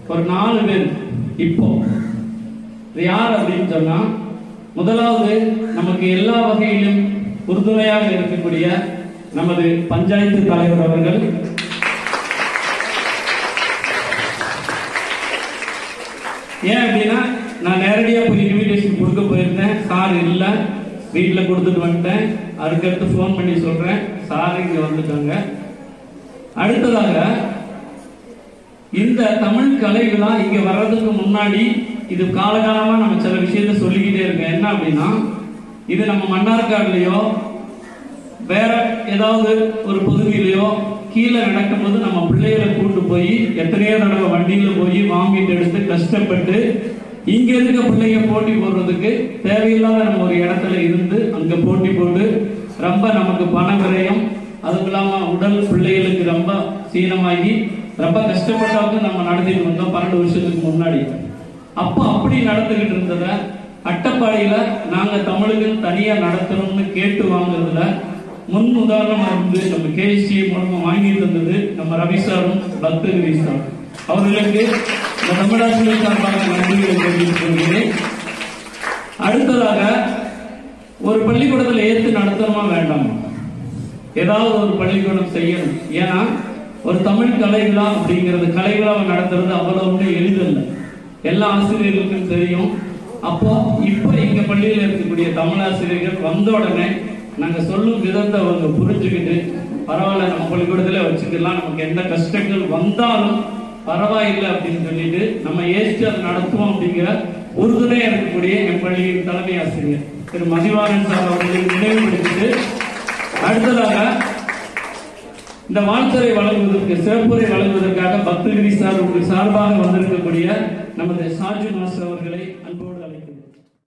ஒரு நாலு பேர் இப்போ இது யார் அப்படின்னு சொன்னா முதலாவது நமக்கு எல்லா வகையிலும் உறுதுணையாக இருக்கக்கூடிய நமது பஞ்சாயத்து தலைவர் அவர்கள் ஏன் அப்படின்னா நான் நேரடியா போய் இன்விடேஷன் கொடுக்க போயிருந்தேன் சார் இல்ல வீட்டுல கொடுத்துட்டு வந்துட்டேன் அதுக்கடுத்து ஃபோன் பண்ணி சொல்றேன் சார் இங்க வந்துட்டாங்க அடுத்ததாக இந்த தமிழ் கலை விழா இங்க வர்றதுக்கு முன்னாடி இது காலகாலமா நம்ம சில விஷயத்த சொல்லிக்கிட்டே இருக்கோம் என்ன அப்படின்னா இது நம்ம மன்னார்காடுலயோ வேற ஏதாவது ஒரு பகுதியிலயோ கீழே நடக்கும்போது நம்ம பிள்ளைகளை கூட்டு போய் எத்தனையோ தடவை வண்டியில போய் வாங்கிட்டு எடுத்து கஷ்டப்பட்டு இங்க இருக்க பிள்ளைங்க போட்டி போடுறதுக்கு தேவையில்லாத நம்ம ஒரு இடத்துல இருந்து அங்க போட்டி போட்டு ரொம்ப நமக்கு பண விரயம் அதுவும் இல்லாம உடல் பிள்ளைகளுக்கு ரொம்ப சீனமாகி ரொம்ப கஷ்டப்பட்டாவது நம்ம நடத்திட்டு வந்தோம் பன்னெண்டு வருஷத்துக்கு முன்னாடி அப்போ அப்படி நடந்துகிட்டு இருந்தத அட்டப்பாடியில நாங்க தமிழுக்கு தனியா நடத்தணும்னு கேட்டு வாங்குறதுல முன் உதாரணமா இருந்து நம்ம கேசி மூலமா வாங்கி தந்தது நம்ம ரவி சாரும் பக்தகிரி சார் அவர்களுக்கு இந்த தமிழாசிரியர் சார்பாக நன்றிகளை தெரிவித்துக் கொள்கிறேன் அடுத்ததாக ஒரு பள்ளிக்கூடத்துல ஏத்து நடத்தணுமா வேண்டாமா ஏதாவது ஒரு பள்ளிக்கூடம் செய்யணும் ஏன்னா ஒரு தமிழ் கலை விழா அப்படிங்கிறது கலை விழாவை நடத்துறது அவ்வளவு ஒன்றும் எளிதல்ல எல்லா ஆசிரியர்களுக்கும் தெரியும் அப்போ இப்போ எங்க பள்ளியில இருக்கக்கூடிய தமிழ் ஆசிரியர்கள் வந்த உடனே நாங்க சொல்லும் விதத்தை அவங்க புரிஞ்சுக்கிட்டு பரவாயில்ல நம்ம பள்ளிக்கூடத்துல வச்சுக்கலாம் நமக்கு எந்த கஷ்டங்கள் வந்தாலும் பரவாயில்லை அப்படின்னு சொல்லிட்டு நம்ம ஏற்று அதை நடத்துவோம் அப்படிங்கிற உறுதுணையா இருக்கக்கூடிய என் பள்ளியின் தலைமை ஆசிரியர் திரு மதிவாரன் சார் அவர்களை நினைவுபடுத்திட்டு அடுத்ததாக இந்த வாழ்த்துறை வழங்குவதற்கு சிறப்புரை வழங்குவதற்காக பக்தகிரி சார் உங்களுக்கு சார்பாக வந்திருக்கக்கூடிய நமது சாஜு மாஸ்டர் அவர்களை அன்போடு அழைக்கிறேன்